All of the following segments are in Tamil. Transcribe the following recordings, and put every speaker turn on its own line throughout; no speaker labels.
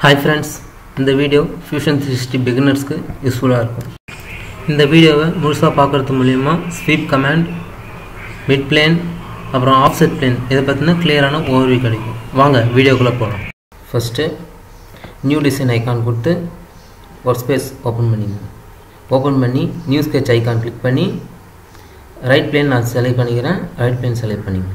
ஹாய் ஃப்ரெண்ட்ஸ் இந்த வீடியோ ஃபியூஷன் த்ரீ சிக்ஸ்டி பிகினர்ஸ்க்கு யூஸ்ஃபுல்லாக இருக்கும் இந்த வீடியோவை முழுசாக பார்க்குறது மூலிமா ஸ்வீப் கமாண்ட் மிட் பிளேன் அப்புறம் ஆஃப்செட் பிளேன் இதை பற்றின கிளியரான ஓவர்வியூ கிடைக்கும் வாங்க வீடியோக்குள்ளே போகலாம் ஃபஸ்ட்டு நியூ டிசைன் ஐக்கான் கொடுத்து ஒர்க் ஸ்பேஸ் ஓப்பன் பண்ணிங்க ஓப்பன் பண்ணி நியூ ஸ்கெட்ச் ஐக்கான் கிளிக் பண்ணி ரைட் பிளேன் நான் செலக்ட் பண்ணிக்கிறேன் ரைட் பிளேன் செலக்ட் பண்ணிங்க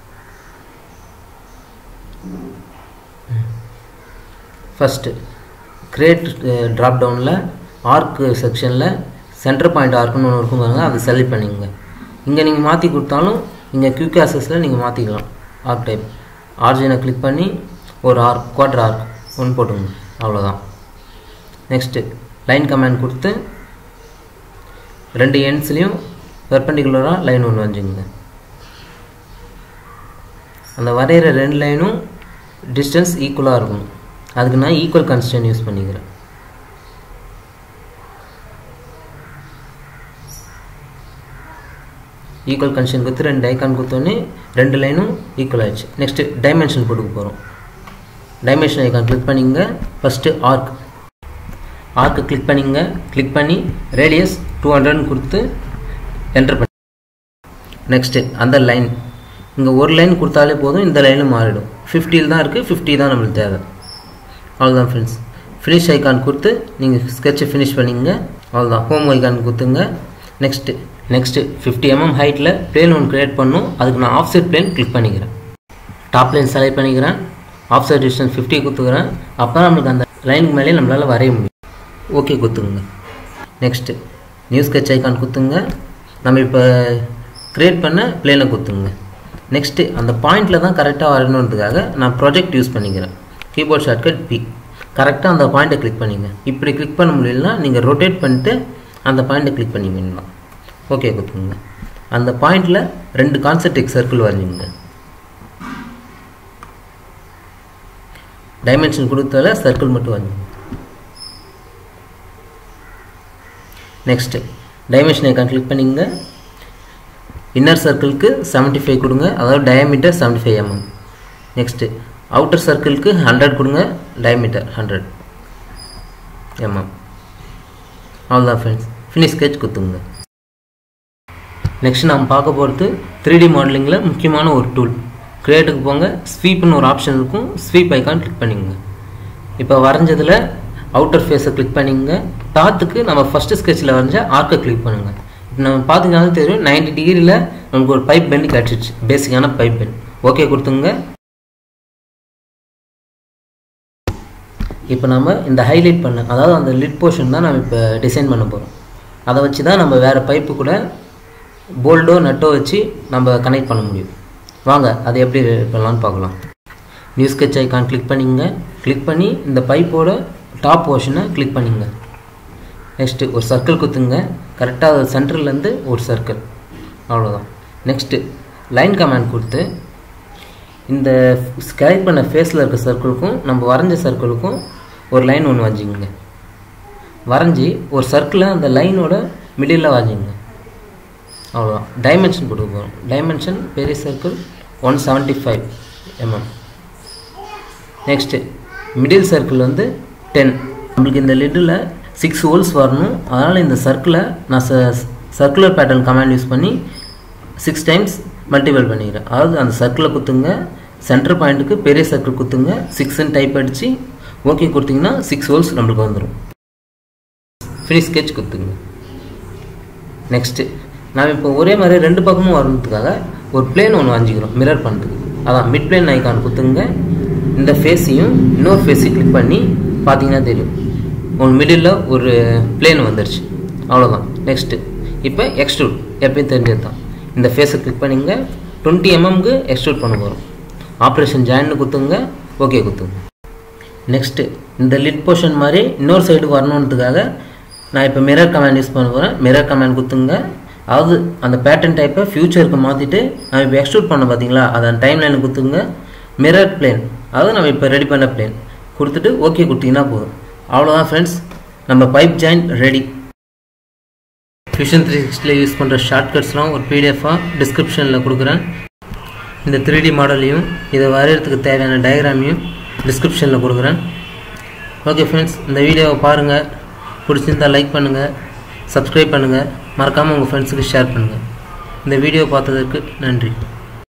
ஃபஸ்ட்டு கிரியேட் ட்ராப் டவுனில் ஆர்க் செக்ஷனில் சென்டர் பாயிண்ட் ஆர்க்குன்னு ஒன்று இருக்கும் பாருங்கள் அதை செலக்ட் பண்ணிங்க இங்கே நீங்கள் மாற்றி கொடுத்தாலும் இங்கே குயிக் ஆசஸில் நீங்கள் மாற்றிக்கலாம் ஆர்க் டைப் ஆர்ஜினை கிளிக் பண்ணி ஒரு ஆர்க் குவாட்ரு ஆர்க் ஒன்று போட்டுங்க அவ்வளோதான் நெக்ஸ்ட்டு லைன் கமாண்ட் கொடுத்து ரெண்டு எண்ட்ஸ்லேயும் பெர்பெண்டிகுலராக லைன் ஒன்று வச்சுங்க அந்த வரைகிற ரெண்டு லைனும் டிஸ்டன்ஸ் ஈக்குவலாக இருக்கணும் அதுக்கு நான் ஈக்குவல் கன்ஸ்டன்ட் யூஸ் பண்ணிக்கிறேன் ஈக்குவல் கன்ஸ்டன்ட் கொடுத்து ரெண்டு ஐக்கான் கொடுத்தோன்னே ரெண்டு லைனும் ஈக்குவல் ஆயிடுச்சு நெக்ஸ்ட்டு டைமென்ஷன் கொடுக்க போகிறோம் டைமென்ஷன் ஐக்கான் கிளிக் பண்ணிங்க ஃபஸ்ட்டு ஆர்க் ஆர்க்கு கிளிக் பண்ணிங்க கிளிக் பண்ணி ரேடியஸ் டூ ஹண்ட்ரட்னு கொடுத்து என்டர் பண்ணி நெக்ஸ்ட்டு அந்த லைன் இங்கே ஒரு லைன் கொடுத்தாலே போதும் இந்த லைனும் மாறிடும் ஃபிஃப்டியில் தான் இருக்குது ஃபிஃப்டி தான் நம்மளுக்கு தேவை அவ்வளோதான் ஃப்ரெண்ட்ஸ் ஃபினிஷ் ஐக்கான் கொடுத்து நீங்கள் ஸ்கெட்சை ஃபினிஷ் பண்ணிங்க அவ்வளோதான் ஹோம் ஐக்கான் கொடுத்துங்க நெக்ஸ்ட்டு நெக்ஸ்ட்டு ஃபிஃப்டி எம்எம் ஹைட்டில் பிளேன் ஒன்று க்ரியேட் பண்ணும் அதுக்கு நான் ஆஃப் சைட் பிளேன் கிளிக் பண்ணிக்கிறேன் டாப் லைன் செலக்ட் பண்ணிக்கிறேன் ஆஃப் சைட் டிஸ்டன்ஸ் ஃபிஃப்டி கொடுத்துக்கிறேன் அப்போ நம்மளுக்கு அந்த லைனுக்கு மேலே நம்மளால் வரைய முடியும் ஓகே கொடுத்துங்க நெக்ஸ்ட்டு நியூ ஸ்கெட்ச் ஐக்கான் கொடுத்துங்க நம்ம இப்போ க்ரியேட் பண்ண பிளேனை கொடுத்துங்க நெக்ஸ்ட்டு அந்த பாயிண்டில் தான் கரெக்டாக வரணுன்றதுக்காக நான் ப்ராஜெக்ட் யூஸ் பண்ணிக்கிறேன் கீபோர்ட் ஷார்ட்கட் பி கரெக்டாக அந்த பாயிண்ட்டை கிளிக் பண்ணிங்க இப்படி கிளிக் பண்ண முடியலனா நீங்கள் ரொட்டேட் பண்ணிட்டு அந்த பாயிண்ட்டை கிளிக் பண்ணிங்கன்னா ஓகே கொடுத்துங்க அந்த பாயிண்டில் ரெண்டு கான்சென்ட்ரிக் சர்க்கிள் வரைஞ்சிங்க டைமென்ஷன் கொடுத்தால சர்க்கிள் மட்டும் வரைஞ்சிங்க நெக்ஸ்ட்டு டைமென்ஷன் ஐக்கான் கிளிக் பண்ணிங்க இன்னர் சர்க்கிளுக்கு செவன்ட்டி ஃபைவ் கொடுங்க அதாவது diameter seventy five mm next outer சர்க்கிளுக்கு ஹண்ட்ரட் கொடுங்க டயமீட்டர் ஹண்ட்ரட் எம்எம் அவ்வளோதான் ஃப்ரெண்ட்ஸ் ஃபினிஷ் ஸ்கெட்ச் கொடுத்துங்க நெக்ஸ்ட் நாம் பார்க்க போகிறது த்ரீ டி மாடலிங்கில் முக்கியமான ஒரு டூல் கிரியேட்டுக்கு போங்க ஸ்வீப்னு ஒரு ஆப்ஷன் இருக்கும் ஸ்வீப் ஐக்கான் கிளிக் பண்ணிங்க இப்போ வரைஞ்சதில் அவுட்டர் ஃபேஸை கிளிக் பண்ணிங்க டாத்துக்கு நம்ம ஃபஸ்ட்டு ஸ்கெட்சில் வரைஞ்ச ஆர்க்கை கிளிக் பண்ணுங்கள் இப்போ நம்ம பார்த்தீங்கன்னா தெரியும் நைன்டி டிகிரியில் நமக்கு ஒரு பைப் பெண்ட் கிடச்சிருச்சு பேசிக்கான பைப் பெண்ட் ஓகே கொடுத்துங்க இப்போ நம்ம இந்த ஹைலைட் பண்ண அதாவது அந்த லிட் போர்ஷன் தான் நம்ம இப்போ டிசைன் பண்ண போகிறோம் அதை வச்சு தான் நம்ம வேறு பைப்பு கூட போல்டோ நட்டோ வச்சு நம்ம கனெக்ட் பண்ண முடியும் வாங்க அது எப்படி பண்ணலான்னு பார்க்கலாம் நியூ ஸ்கெட்ச் ஐக்கான் கிளிக் பண்ணிங்க கிளிக் பண்ணி இந்த பைப்போட டாப் போர்ஷனை கிளிக் பண்ணிங்க நெக்ஸ்ட்டு ஒரு சர்க்கிள் குத்துங்க கரெக்டாக அது சென்டர்லேருந்து ஒரு சர்க்கிள் அவ்வளோதான் நெக்ஸ்ட்டு லைன் கமாண்ட் கொடுத்து இந்த ஸ்கேல் பண்ண ஃபேஸில் இருக்க சர்க்கிளுக்கும் நம்ம வரைஞ்ச சர்க்கிளுக்கும் ஒரு லைன் ஒன்று வரைஞ்சிங்க வரைஞ்சி ஒரு சர்க்கிளை அந்த லைனோட மிடில் வரைஞ்சிங்க அவ்வளோதான் டைமென்ஷன் கொடுக்க போகிறோம் டைமென்ஷன் பெரிய circle one seventy five mm next middle circle வந்து டென் நம்மளுக்கு இந்த லிட்டில் சிக்ஸ் ஹோல்ஸ் வரணும் அதனால் இந்த சர்க்கிளை நான் ச சர்க்குலர் பேட்டர்ன் கமாண்ட் யூஸ் பண்ணி சிக்ஸ் டைம்ஸ் மல்டிபிள் பண்ணிக்கிறேன் அதாவது அந்த சர்க்கிளை குத்துங்க சென்டர் பாயிண்ட்டுக்கு பெரிய சர்க்கிள் குத்துங்க சிக்ஸ்ன்னு டைப் அடித்து ஓகே கொடுத்தீங்கன்னா சிக்ஸ் ஹோல்ஸ் நம்மளுக்கு வந்துடும் ஃபினிஷ் ஸ்கெட்ச் குத்துங்க நெக்ஸ்ட்டு நாம் இப்போ ஒரே மாதிரி ரெண்டு பக்கமும் வரணுன்றதுக்காக ஒரு பிளேன் ஒன்று வரைஞ்சிக்கிறோம் மிரர் பண்ணுறதுக்கு அதான் மிட் பிளேன் ஐக்கான் குத்துங்க இந்த ஃபேஸையும் இன்னொரு ஃபேஸையும் கிளிக் பண்ணி பார்த்தீங்கன்னா தெரியும் உங்கள் மிடில் ஒரு பிளேன் வந்துடுச்சு அவ்வளோதான் நெக்ஸ்ட்டு இப்போ எக்ஸ்ட்ரூட் எப்பயும் தெரிஞ்சது தான் இந்த ஃபேஸை கிளிக் பண்ணிங்க டுவெண்ட்டி எம்எம்க்கு எக்ஸ்ட்ரூட் பண்ண போகிறோம் ஆப்ரேஷன் ஜாயின்னு குத்துங்க ஓகே குத்துங்க நெக்ஸ்ட்டு இந்த லிட் போர்ஷன் மாதிரி இன்னொரு சைடு வரணுன்றதுக்காக நான் இப்போ மிரர் கமாண்ட் யூஸ் பண்ண போகிறேன் மிரர் கமாண்ட் குத்துங்க அதாவது அந்த பேட்டர்ன் டைப்பை ஃப்யூச்சருக்கு மாற்றிட்டு நான் இப்போ எக்ஸ்ட்ரூட் பண்ண பார்த்தீங்களா அதை அந்த டைம் லைனை குத்துங்க மிரர் பிளேன் அதாவது நம்ம இப்போ ரெடி பண்ண பிளேன் கொடுத்துட்டு ஓகே கொடுத்தீங்கன்னா போதும் அவ்வளோதான் ஃப்ரெண்ட்ஸ் நம்ம pipe join ready Fusion three சிக்ஸ்டியில் யூஸ் பண்ணுற ஷார்ட்கட்ஸ்லாம் ஒரு பிடிஎஃபாக டிஸ்கிரிப்ஷனில் கொடுக்குறேன் இந்த த்ரீ டி மாடலையும் இதை வரைகிறதுக்கு தேவையான டயக்ராமையும் டிஸ்கிரிப்ஷனில் கொடுக்குறேன் ஓகே ஃப்ரெண்ட்ஸ் இந்த வீடியோவை பாருங்கள் பிடிச்சிருந்தா லைக் பண்ணுங்கள் சப்ஸ்கிரைப் பண்ணுங்கள் மறக்காமல் உங்கள் ஃப்ரெண்ட்ஸுக்கு ஷேர் பண்ணுங்கள் இந்த வீடியோ பார்த்ததற்கு நன்றி